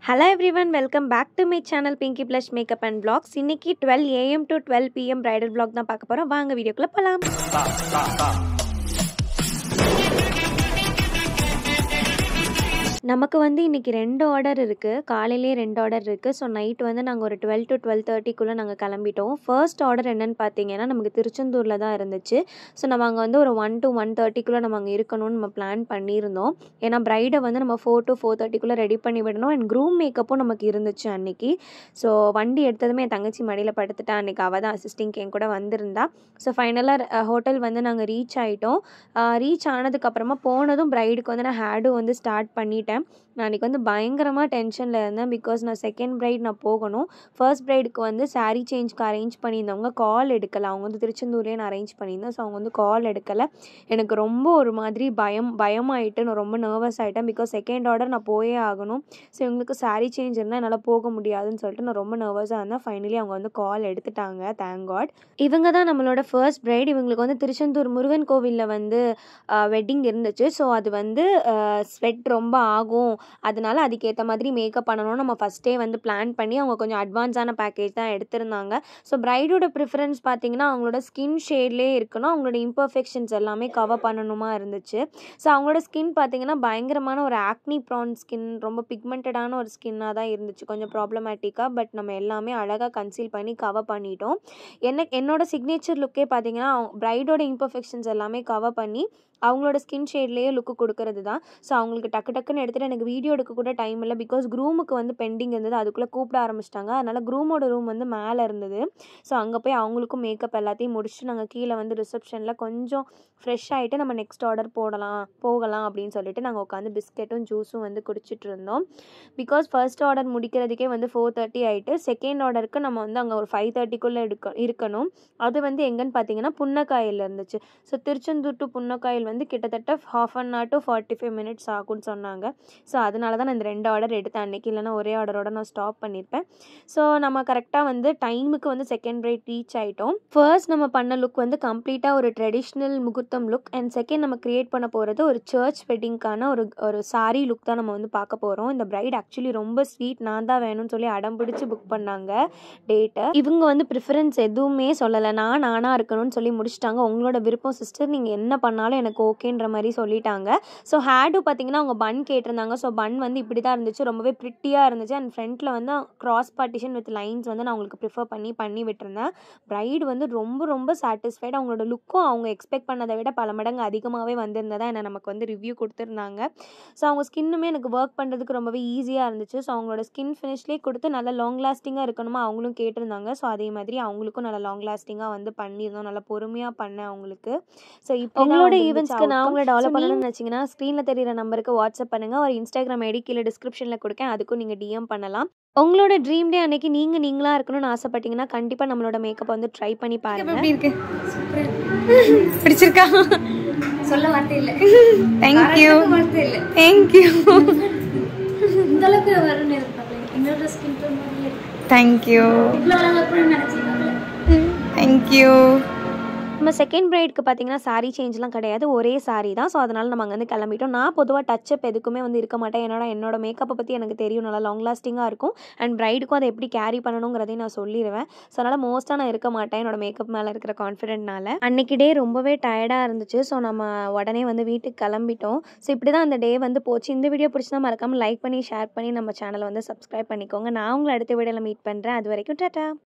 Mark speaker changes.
Speaker 1: hello everyone welcome back to my channel Pinky blush makeup and vlogs இன்னைக்கு twelve AM to twelve PM bridal vlog தான் பார்க்க போகிறோம் வாங்க வீடியோக்குள்ளே போகலாம் நமக்கு வந்து இன்றைக்கி ரெண்டு ஆர்டர் இருக்குது காலையிலே ரெண்டு ஆர்டர் இருக்குது ஸோ நைட் வந்து நாங்கள் ஒரு டுவெல் டு டுவெல் தேர்ட்டிக்குள்ளே நாங்கள் கிளம்பிட்டோம் ஃபர்ஸ்ட் ஆர்டர் என்னென்னு பார்த்தீங்கன்னா நமக்கு திருச்செந்தூரில் தான் இருந்துச்சு ஸோ நம்ம அங்கே வந்து ஒரு ஒன் டு ஒன் தேர்ட்டிக்குள்ளே நம்ம அங்கே இருக்கணும்னு நம்ம பிளான் பண்ணியிருந்தோம் ஏன்னா ப்ரைடை வந்து நம்ம ஃபோர் டு ஃபோர் தேர்ட்டிக்குள்ளே ரெடி பண்ணி விடணும் அண்ட் க்ரூம் மேக்கப்பும் நமக்கு இருந்துச்சு அன்னைக்கு ஸோ வண்டி எடுத்ததுமே என் தங்கச்சி மடியில் படுத்துட்டா அன்றைக்கி அவள் தான் அசிஸ்டிங் என் கூட வந்திருந்தா ஸோ ஃபைனலாக ஹோட்டல் வந்து நாங்கள் ரீச் ஆகிட்டோம் ரீச் ஆனதுக்கப்புறமா போனதும் ப்ரைடுக்கு வந்து நான் ஹேடும் வந்து ஸ்டார்ட் பண்ணிட்டேன் நான் அன்றைக்கி வந்து பயங்கரமாக டென்ஷனில் இருந்தேன் பிகாஸ் நான் செகண்ட் ப்ரைட் நான் போகணும் ஃபர்ஸ்ட் ப்ரைடுக்கு வந்து சாரீ சேஞ்ச்க்கு அரேஞ்ச் பண்ணியிருந்தவங்க கால் எடுக்கலை அவங்க வந்து திருச்செந்தூர்லேயே நான் அரேஞ்ச் பண்ணியிருந்தேன் ஸோ அவங்க வந்து கால் எடுக்கலை எனக்கு ரொம்ப ஒரு மாதிரி பயம் பயமாயிட்டு நான் ரொம்ப நர்வஸ் ஆகிட்டேன் பிகாஸ் செகண்ட் ஆர்டர் நான் போயே ஆகணும் ஸோ இவங்களுக்கு சாரீ சேஞ்ச் இருந்தால் என்னால் போக முடியாதுன்னு சொல்லிட்டு நான் ரொம்ப நர்வஸாக இருந்தேன் ஃபைனலி அவங்க வந்து கால் எடுத்துட்டாங்க தேங்க் காட் இவங்க தான் நம்மளோட ஃபர்ஸ்ட் ப்ரைட் இவங்களுக்கு வந்து திருச்செந்தூர் முருகன் கோவிலில் வந்து வெட்டிங் இருந்துச்சு ஸோ அது வந்து ஸ்வெட் ரொம்ப ஆகும் அதனால அதுக்கேற்ற மாதிரி மேக்கப் பண்ணணும்னு நம்ம ஃபஸ்ட்டே வந்து பிளான் பண்ணி அவங்க கொஞ்சம் அட்வான்ஸான பேக்கேஜ் தான் எடுத்திருந்தாங்க ஸோ ப்ரைடோட ப்ரிஃபரன்ஸ் பார்த்தீங்கன்னா அவங்களோட ஸ்கின் ஷேட்லேயே இருக்கணும் அவங்களோட இம்பர்ஃபெக்ஷன்ஸ் எல்லாமே கவர் பண்ணணுமா இருந்துச்சு ஸோ அவங்களோட ஸ்கின் பார்த்தீங்கன்னா பயங்கரமான ஒரு ஆக்னி ப்ரான் ஸ்கின் ரொம்ப பிக்மெண்டடான ஒரு ஸ்கின்னாக தான் இருந்துச்சு கொஞ்சம் ப்ராப்ளமேட்டிக்காக பட் நம்ம எல்லாமே அழகாக கன்சீல் பண்ணி கவர் பண்ணிட்டோம் என்ன என்னோட சிக்னேச்சர் லுக்கே பார்த்தீங்கன்னா ப்ரைடோட இம்பர்ஃபெக்ஷன்ஸ் எல்லாமே கவர் பண்ணி அவங்களோட ஸ்கின் ஷேட்லேயே லுக்கு கொடுக்கறது தான் ஸோ அவங்களுக்கு டக்கு டக்குன்னு எடுத்துகிட்டு எனக்கு வீடியோ எடுக்க கூட டைம் இல்லை பிகாஸ் க்ரூமுக்கு வந்து பெண்டிங் இருந்தது அதுக்குள்ளே கூப்பிட ஆரம்பிச்சிட்டாங்க அதனால் க்ரூமோட ரூம் வந்து மேலே இருந்தது ஸோ அங்கே போய் அவங்களுக்கும் மேக்கப் எல்லாத்தையும் முடிச்சுட்டு நாங்கள் கீழே வந்து ரிசப்ஷனில் கொஞ்சம் ஃப்ரெஷ் ஆகிட்டு நம்ம நெக்ஸ்ட் ஆர்டர் போடலாம் போகலாம் அப்படின்னு சொல்லிட்டு நாங்கள் உட்காந்து பிஸ்கெட்டும் ஜூஸும் வந்து குடிச்சிட்டு இருந்தோம் பிகாஸ் ஃபர்ஸ்ட் ஆர்டர் முடிக்கிறதுக்கே வந்து ஃபோர் தேர்ட்டி ஆகிட்டு செகண்ட் ஆர்டருக்கு நம்ம வந்து அங்கே ஒரு ஃபைவ் தேர்ட்டிக்குள்ளே எடுக்க இருக்கணும் அது வந்து எங்கன்னு பார்த்தீங்கன்னா புன்னக்காயில் இருந்துச்சு ஸோ திருச்செந்தூர் டு புன்னக்காயில் வந்து கிட்டத்தட்ட half an hour to forty five minutes ஆகும்னு சொன்னாங்க ஸோ அதனால தான் நான் இந்த ரெண்டு ஆர்டர் எடுத்தேன் அன்றைக்கி இல்லைனா ஒரே ஆர்டரோட நான் ஸ்டாப் பண்ணியிருப்பேன் ஸோ நம்ம கரெக்டாக வந்து டைமுக்கு வந்து செகண்ட் பிரைட் ரீச் ஆகிட்டோம் ஃபர்ஸ்ட் நம்ம பண்ண லுக் வந்து கம்ப்ளீட்டாக ஒரு ட்ரெடிஷ்னல் முகூர்த்தம் லுக் அண்ட் செகண்ட் நம்ம க்ரியேட் பண்ண போகிறது ஒரு சர்ச் வெட்டிங்க்கான ஒரு ஒரு சாரீ லுக் தான் நம்ம வந்து பார்க்க போகிறோம் இந்த பிரைட் ஆக்சுவலி ரொம்ப ஸ்வீட் நான் தான் வேணும்னு சொல்லி அடம் பிடிச்சி புக் பண்ணாங்க டேட்டை இவங்க வந்து ப்ரிஃபரன்ஸ் எதுவுமே சொல்லலை நான் நானாக இருக்கணும்னு சொல்லி முடிச்சிட்டாங்க உங்களோட விருப்பம் சிஸ்டர் நீங்கள் என்ன பண்ணாலும் எனக்கு ஓகேன்ற மாதிரி சொல்லிட்டாங்க ஸோ ஹேடும் பார்த்தீங்கன்னா அவங்க பன் கேட்டிருந்தாங்க ஸோ பன் வந்து இப்படி தான் இருந்துச்சு ரொம்பவே ப்ரிட்டியாக இருந்துச்சு அண்ட் ஃப்ரண்ட்டில் வந்து கிராஸ் பார்ட்டிஷன் வித் லைன்ஸ் வந்து நான் அவங்களுக்கு ப்ரிஃபர் பண்ணி பண்ணி விட்டுருந்தேன் ப்ரைடு வந்து ரொம்ப ரொம்ப சாட்டிஸ்ஃபைட் அவங்களோட லுக்கும் அவங்க எக்ஸ்பெக்ட் பண்ணதை விட பல மடங்கு அதிகமாகவே வந்திருந்ததா என்ன நமக்கு வந்து ரிவ்யூ கொடுத்துருந்தாங்க ஸோ அவங்க ஸ்கின்னுமே எனக்கு ஒர்க் பண்ணுறதுக்கு ரொம்பவே ஈஸியாக இருந்துச்சு ஸோ அவங்களோட ஸ்கின் ஃபினிஷ்லேயே கொடுத்து நல்லா லாங் லாஸ்டிங்காக இருக்கணுமா அவங்களும் கேட்டிருந்தாங்க ஸோ அதே மாதிரி அவங்களுக்கும் நல்லா லாங் லாஸ்டிங்காக வந்து பண்ணியிருந்தோம் நல்லா பொறுமையாக பண்ணேன் அவங்களுக்கு ஸோ இப்போ உங்களோட ஈவெண்ட்ஸ்க்கு நான் உங்களை டெவலப் பண்ணணும்னு நினச்சிங்கன்னா ஸ்க்ரீனில் தெரியிற நம்பருக்கு வாட்ஸ்அப் பண்ணுங்கள் ஒரு இன்ஸ்டாகிராம் ஐடி கீழே டிஸ்கிரிப்ஷனில் கொடுக்கேன் அதுக்கும் நீங்கள் டிஎம் பண்ணலாம் உங்களோட ட்ரீம் டே அன்னைக்கு நீங்கள் நீங்களாக இருக்கணும்னு ஆசைப்பட்டீங்கன்னா கண்டிப்பாக நம்மளோட மேக்கப் வந்து ட்ரை பண்ணி பாருங்க
Speaker 2: எப்படி இருக்கு பிடிச்சிருக்கா
Speaker 3: சொல்ல வார்த்தை இல்ல
Speaker 2: தேங்க்யூ
Speaker 3: வார்த்தை இல்ல
Speaker 2: தேங்க்யூ
Speaker 3: இந்த அளவுக்கு வரும்னு எதிர்பார்க்கல என்னோட ஸ்கின் டோன் மாதிரி இருக்கு
Speaker 2: தேங்க்யூ
Speaker 3: இவ்வளவு அழகா இருக்கும்னு நினைச்சிருக்காங்கல்ல
Speaker 2: தேங்க்யூ
Speaker 1: நம்ம செகண்ட் ப்ரைடுக்கு பார்த்தீங்கன்னா சாரீ சேஞ்ச்லாம் கிடையாது ஒரே சாரீ தான் ஸோ அதனால் நம்ம அங்கே வந்து கிளம்பிட்டோம் நான் பொதுவாக டச்சப் எதுக்குமே வந்து இருக்க மாட்டேன் என்னோட என்னோட மேக்கப்பை பற்றி எனக்கு தெரியும் நல்லா லாங் லாஸ்டிங்காக இருக்கும் அண்ட் ப்ரைடுக்கும் அதை எப்படி கேரி பண்ணணுங்கிறதையும் நான் சொல்லிடுவேன் ஸோ அதனால் மோஸ்ட்டாக நான் இருக்க மாட்டேன் என்னோட மேக்கப் மேலே இருக்கிற கான்ஃபிடென்ட்னால அன்னைக்கு டே ரொம்பவே டயர்டாக இருந்துச்சு ஸோ நம்ம உடனே வந்து வீட்டுக்கு கிளம்பிட்டோம் ஸோ இப்படி தான் அந்த டே வந்து போச்சு இந்த வீடியோ பிடிச்சா மறக்காமல் லைக் பண்ணி ஷேர் பண்ணி நம்ம சேனலை வந்து சப்ஸ்கிரைப் பண்ணிக்கோங்க நான் உங்களை அடுத்த வீடியோவில் மீட் பண்ணுறேன் அது வரைக்கும் டாட்டா